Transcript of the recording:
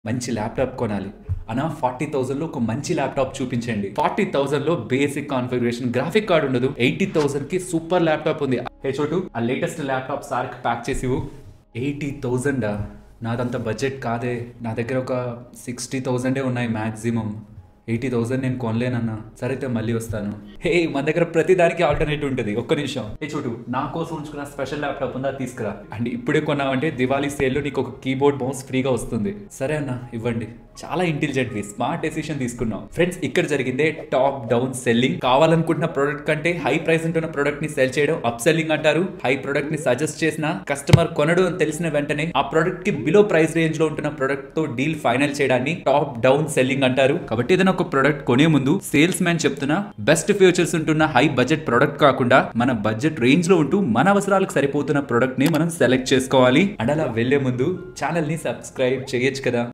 మంచి ల్యాప్టాప్ కొనాలి అనా ఫార్టీ థౌసండ్ లో ఒక మంచి ల్యాప్టాప్ చూపించండి ఫార్టీ థౌసండ్ లో బేసిక్ కాన్ఫిగరేషన్ గ్రాఫిక్ కార్డ్ ఉండదు ఎయిటీ థౌసండ్ కి సూపర్ ల్యాప్టాప్ ఉంది హే చోటు ఆ లేటెస్ట్ ల్యాప్టాప్ సార్కి ప్యాక్ చేసి ఎయిటీ థౌజండా నాదంత బడ్జెట్ కాదే నా దగ్గర ఒక సిక్స్టీ థౌజండే ఉన్నాయి మ్యాక్సిమం ఎయిటీ థౌసండ్ నేను కొనలేనన్నా సరే అయితే మళ్ళీ వస్తాను హే మన దగ్గర ప్రతి దానికి ఆల్టర్నేటివ్ ఉంటుంది ఒక్క నిమిషం ఏ చూడు నా కోసం ఉంచుకున్న స్పెషల్ ల్యాప్టాప్ ఉందా తీసుకురా అండ్ ఇప్పుడే కొన్నావంటే దివాళీ సేల్లో నీకు ఒక కీబోర్డ్ మౌస్ ఫ్రీగా వస్తుంది సరే అన్న ఇవ్వండి చాలా ఇంటెలిజెంట్ వి స్మార్ట్ డెసిషన్ తీసుకున్నాం ఫ్రెండ్స్ ఇక్కడ జరిగిందే టాప్ డౌన్ సెల్లింగ్ కావాలనుకుంటున్న ప్రోడక్ట్ కంటే హై ప్రైస్ ఉంటున్న ప్రోడక్ట్ ని సెల్ చేయడం అప్ సెల్లింగ్ అంటారు హై ప్రోడక్ట్ ని సజెస్ట్ చేసిన కస్టమర్ కొనడు అని తెలిసిన వెంటనే ఆ ప్రోడక్ట్ కి బిలో ప్రైస్ రేంజ్ లో ఉంటున్న ప్రోడక్ట్ తో డీల్ ఫైనల్ చేయడాన్ని టాప్ డౌన్ సెల్లింగ్ అంటారు కాబట్టి ఏదైనా ఒక ప్రోడక్ట్ కొనే ముందు సేల్స్ మ్యాన్ చెప్తున్న బెస్ట్ ఫీచర్స్ ఉంటున్న హై బడ్జెట్ ప్రోడక్ట్ కాకుండా మన బడ్జెట్ రేంజ్ లో ఉంటూ మన అవసరాలకు సరిపోతున్న ప్రోడక్ట్ ని మనం సెలెక్ట్ చేసుకోవాలి అండ్ అలా వెళ్లే ముందు ఛానల్ ని సబ్స్క్రైబ్ చేయొచ్చు కదా